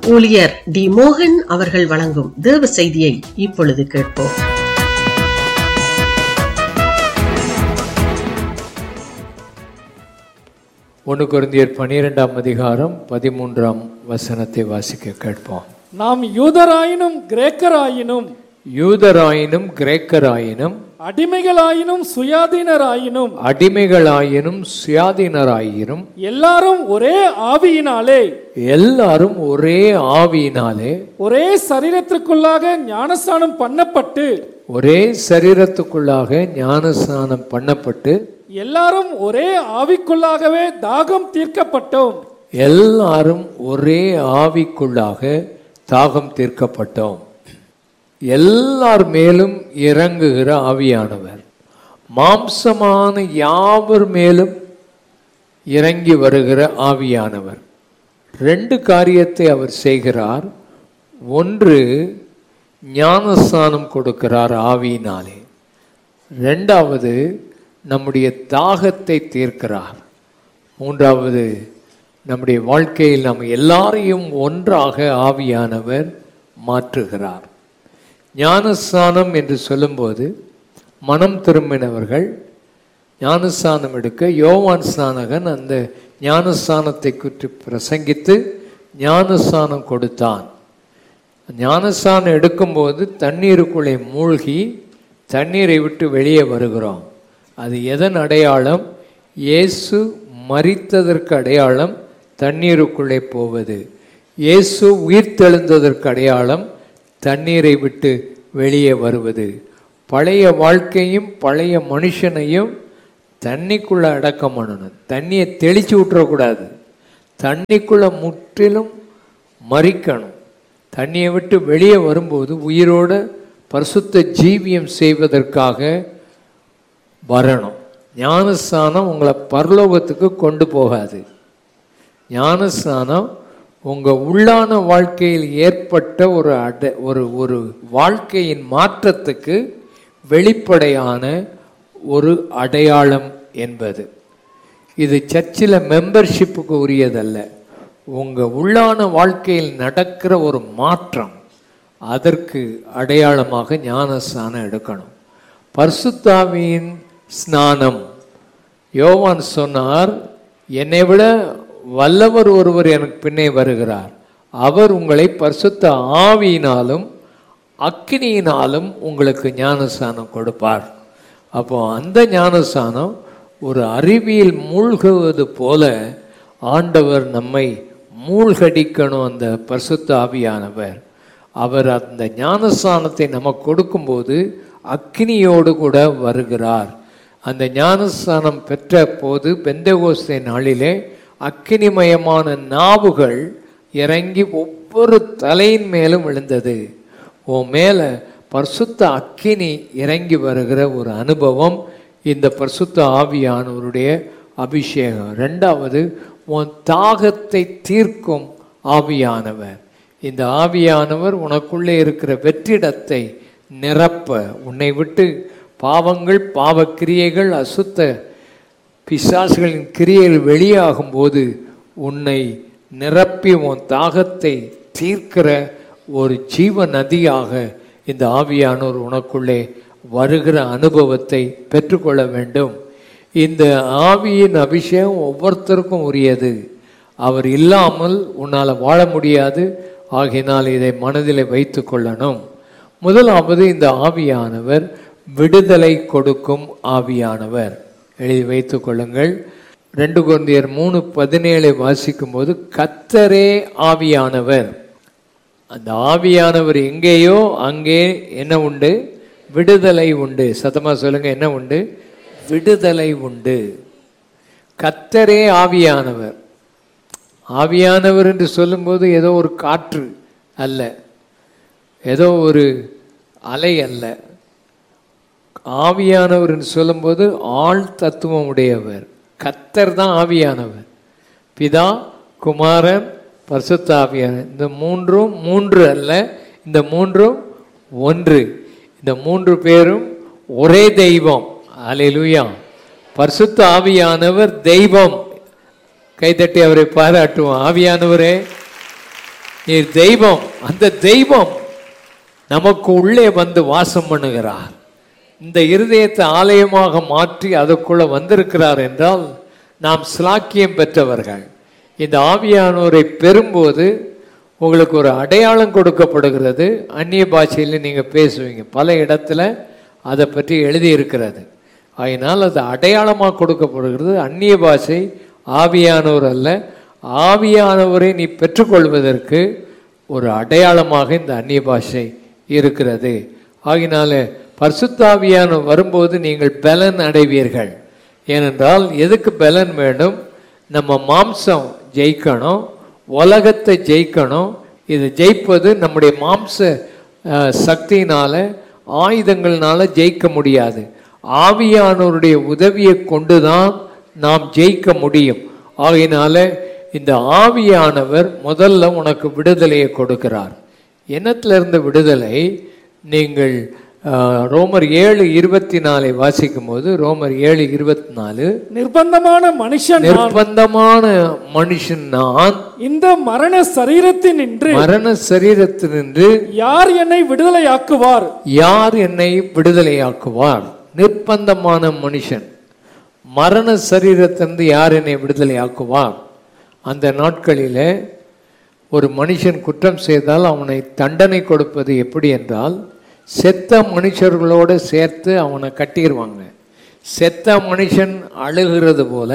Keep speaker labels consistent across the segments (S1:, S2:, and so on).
S1: ஊழியர் டி மோகன் அவர்கள் வழங்கும் தேவ செய்தியை இப்பொழுது கேட்போம்
S2: ஒன்று குருந்தியர் பனிரெண்டாம் அதிகாரம் பதிமூன்றாம் வசனத்தை வாசிக்க கேட்போம்
S3: நாம் யூதராயினும் கிரேக்கராயினும்
S2: யூதராயினும் கிரேக்கராயினும்
S3: அடிமைகளாயினும் சுயாதீனராயினும்
S2: அடிமைகளாயினும் சுயாதீனராயினும்
S3: எல்லாரும் ஒரே ஆவியினாலே
S2: எல்லாரும் ஒரே ஆவியினாலே
S3: ஒரே சரீரத்திற்குள்ளாக ஞானஸ்நானம் பண்ணப்பட்டு
S2: ஒரே சரீரத்துக்குள்ளாக ஞானஸ்நானம் பண்ணப்பட்டு
S3: எல்லாரும் ஒரே ஆவிக்குள்ளாகவே தாகம் தீர்க்கப்பட்டோம்
S2: எல்லாரும் ஒரே ஆவிக்குள்ளாக தாகம் தீர்க்கப்பட்டோம் எல்லார் மேலும் இறங்குகிற ஆவியானவர் மாம்சமான யாவர் மேலும் இறங்கி வருகிற ஆவியானவர் ரெண்டு காரியத்தை அவர் செய்கிறார் ஒன்று ஞானஸ்தானம் கொடுக்கிறார் ஆவியினாலே ரெண்டாவது நம்முடைய தாகத்தை தீர்க்கிறார் மூன்றாவது நம்முடைய வாழ்க்கையில் நாம் எல்லாரையும் ஒன்றாக ஆவியானவர் மாற்றுகிறார் ஞானஸ்தானம் என்று சொல்லும்போது மனம் திரும்பினவர்கள் ஞானஸ்தானம் எடுக்க யோவான் ஸ்நானகன் அந்த ஞானஸ்தானத்தை குறித்து பிரசங்கித்து ஞானஸ்தானம் கொடுத்தான் ஞானஸ்தானம் எடுக்கும்போது தண்ணீருக்குள்ளே மூழ்கி தண்ணீரை விட்டு வெளியே வருகிறோம் அது எதன் அடையாளம் இயேசு மரித்ததற்கு அடையாளம் தண்ணீருக்குள்ளே போவது இயேசு உயிர்த்தெழுந்ததற்கு அடையாளம் தண்ணீரை விட்டு வெளியே வருவது பழைய வாழ்க்கையும் பழைய மனுஷனையும் தண்ணிக்குள்ள அடக்கம் பண்ணணும் தண்ணியை தெளிச்சு விட்டுறக்கூடாது தண்ணிக்குள்ள முற்றிலும் மறிக்கணும் தண்ணியை விட்டு வெளியே வரும்போது உயிரோட பரிசுத்த ஜீவியம் செய்வதற்காக வரணும் ஞானஸ்தானம் உங்களை பரலோகத்துக்கு கொண்டு போகாது ஞானஸ்தானம் உங்கள் உள்ளான வாழ்க்கையில் ஏற்பட்ட ஒரு அட ஒரு ஒரு வாழ்க்கையின் மாற்றத்துக்கு வெளிப்படையான ஒரு அடையாளம் என்பது இது சர்ச்சில் மெம்பர்ஷிப்புக்கு உரியதல்ல உங்கள் உள்ளான வாழ்க்கையில் நடக்கிற ஒரு மாற்றம் அதற்கு அடையாளமாக ஞானஸ்தானம் எடுக்கணும் பர்சுத்தாவியின் ஸ்நானம் யோவான் சொன்னார் என்னை விட வல்லவர் ஒருவர் எனக்கு பின்னே வருகிறார் அவர் உங்களை பரிசுத்த ஆவியினாலும் அக்கினியினாலும் உங்களுக்கு ஞானஸ்தானம் கொடுப்பார் அப்போ அந்த ஞானஸ்தானம் ஒரு அறிவியல் மூழ்குவது போல ஆண்டவர் நம்மை மூழ்கடிக்கணும் அந்த பரிசுத்த ஆவியானவர் அவர் அந்த ஞானஸ்தானத்தை நமக்கு கொடுக்கும்போது அக்கினியோடு கூட வருகிறார் அந்த ஞானஸ்தானம் பெற்ற போது பெந்தகோஸ்தே நாளிலே அக்கினிமயமான நாவுகள் இறங்கி ஒவ்வொரு தலையின் மேலும் விழுந்தது உன் மேலே பரிசுத்த அக்கினி இறங்கி வருகிற ஒரு அனுபவம் இந்த பரிசுத்த ஆவியானவருடைய அபிஷேகம் ரெண்டாவது உன் தாகத்தை தீர்க்கும் ஆவியானவர் இந்த ஆவியானவர் உனக்குள்ளே இருக்கிற வெற்றிடத்தை நிரப்ப உன்னை விட்டு பாவங்கள் பாவக்கிரியைகள் அசுத்த பிசாசுகளின் கிரியைகள் வெளியாகும் போது உன்னை நிரப்பி உன் தாகத்தை தீர்க்கிற ஒரு ஜீவ நதியாக இந்த ஆவியானோர் உனக்குள்ளே வருகிற அனுபவத்தை பெற்றுக்கொள்ள வேண்டும் இந்த ஆவியின் அபிஷேகம் ஒவ்வொருத்தருக்கும் உரியது அவர் இல்லாமல் உன்னால் வாழ முடியாது ஆகினால் இதை மனதில் வைத்து கொள்ளணும் முதலாவது இந்த ஆவியானவர் விடுதலை கொடுக்கும் ஆவியானவர் எழுதி வைத்து கொள்ளுங்கள் ரெண்டு குழந்தையர் மூணு பதினேழை வாசிக்கும் போது கத்தரே ஆவியானவர் அந்த ஆவியானவர் எங்கேயோ அங்கே என்ன உண்டு விடுதலை உண்டு சத்தமா சொல்லுங்க என்ன உண்டு விடுதலை உண்டு கத்தரே ஆவியானவர் ஆவியானவர் என்று சொல்லும்போது ஏதோ ஒரு காற்று அல்ல ஏதோ ஒரு அலை அல்ல ஆவியானவர் என்று சொல்லும்போது ஆள் தத்துவம் உடையவர் கத்தர் தான் ஆவியானவர் பிதா குமாரன் பரிசுத்த ஆவியானவர் இந்த மூன்றும் மூன்று அல்ல இந்த மூன்றும் ஒன்று இந்த மூன்று பேரும் ஒரே தெய்வம் அலையிலுயா பரிசுத்த ஆவியானவர் தெய்வம் கைதட்டி அவரை பாராட்டுவோம் ஆவியானவரே நீர் தெய்வம் அந்த தெய்வம் நமக்கு உள்ளே வந்து வாசம் பண்ணுகிறார் இந்த இருதயத்தை ஆலயமாக மாற்றி அதுக்குள்ள வந்திருக்கிறார் என்றால் நாம் ஸ்லாக்கியம் பெற்றவர்கள் இந்த ஆவியானோரை பெறும்போது உங்களுக்கு ஒரு அடையாளம் கொடுக்கப்படுகிறது அந்நிய பாஷையில் நீங்கள் பேசுவீங்க பல இடத்துல அதை பற்றி எழுதியிருக்கிறது அதனால் அது அடையாளமாக கொடுக்கப்படுகிறது அந்நிய பாஷை ஆவியானவர் அல்ல ஆவியானவரை நீ பெற்றுக்கொள்வதற்கு ஒரு அடையாளமாக இந்த அந்நிய பாஷை இருக்கிறது ஆகினால பரிசுத்தாவியான வரும்போது நீங்கள் பலன் அடைவீர்கள் ஏனென்றால் எதுக்கு பலன் வேண்டும் நம்ம மாம்சம் ஜெயிக்கணும் உலகத்தை ஜெயிக்கணும் இது ஜெயிப்பது நம்முடைய மாம்ச அஹ், சக்தியினால ஆயுதங்கள்னால ஜெயிக்க முடியாது ஆவியானவருடைய உதவியை கொண்டுதான் நாம் ஜெயிக்க முடியும் ஆகையினால இந்த ஆவியானவர் முதல்ல உனக்கு விடுதலையை கொடுக்கிறார் இனத்திலிருந்து விடுதலை நீங்கள் அஹ், ரோமர் ஏழு இருபத்தி நாலை வாசிக்கும் போது ரோமர் ஏழு இருபத்தி நாலு
S3: நிர்பந்தமான மனுஷன் நான்.
S2: நிர்பந்தமான மனுஷன் நான்
S3: இந்த மரண சரீரத்தினின்று
S2: மரண சரீரத்தினின்று
S3: யார் என்னை விடுதலையாக்குவார்
S2: யார் என்னை விடுதலையாக்குவார் நிர்பந்தமான மனுஷன் மரண சரீரத்திலிருந்து யார் என்னை விடுதலையாக்குவார் அந்த நாட்களிலே ஒரு மனுஷன் குற்றம் செய்தால் அவனை தண்டனை கொடுப்பது எப்படி என்றால் செத்த மனுஷர்களோடு சேர்த்து அவனை கட்டிடுவாங்க செத்த மனுஷன் அழுகிறது போல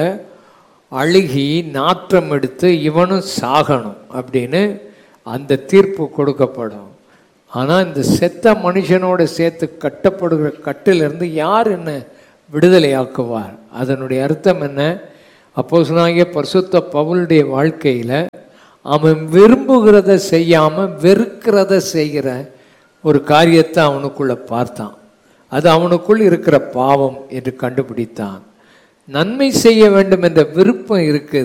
S2: அழுகி நாற்றம் எடுத்து இவனும் சாகணும் அப்படின்னு அந்த தீர்ப்பு கொடுக்கப்படும் ஆனால் இந்த செத்த மனுஷனோட சேர்த்து கட்டப்படுகிற கட்டிலிருந்து யார் என்ன விடுதலையாக்குவார் அதனுடைய அர்த்தம் என்ன அப்போஸ்தலனாகிய பரிசுத்த பவுலுடைய வாழ்க்கையில் அவன் விரும்புகிறத செய்யாமல் வெறுக்கிறத செய்கிற ஒரு காரியத்தை அவனுக்குள்ள பார்த்தான் அது அவனுக்குள் இருக்கிற பாவம் என்று கண்டுபிடித்தான் நன்மை செய்ய வேண்டும் என்ற விருப்பம் இருக்குது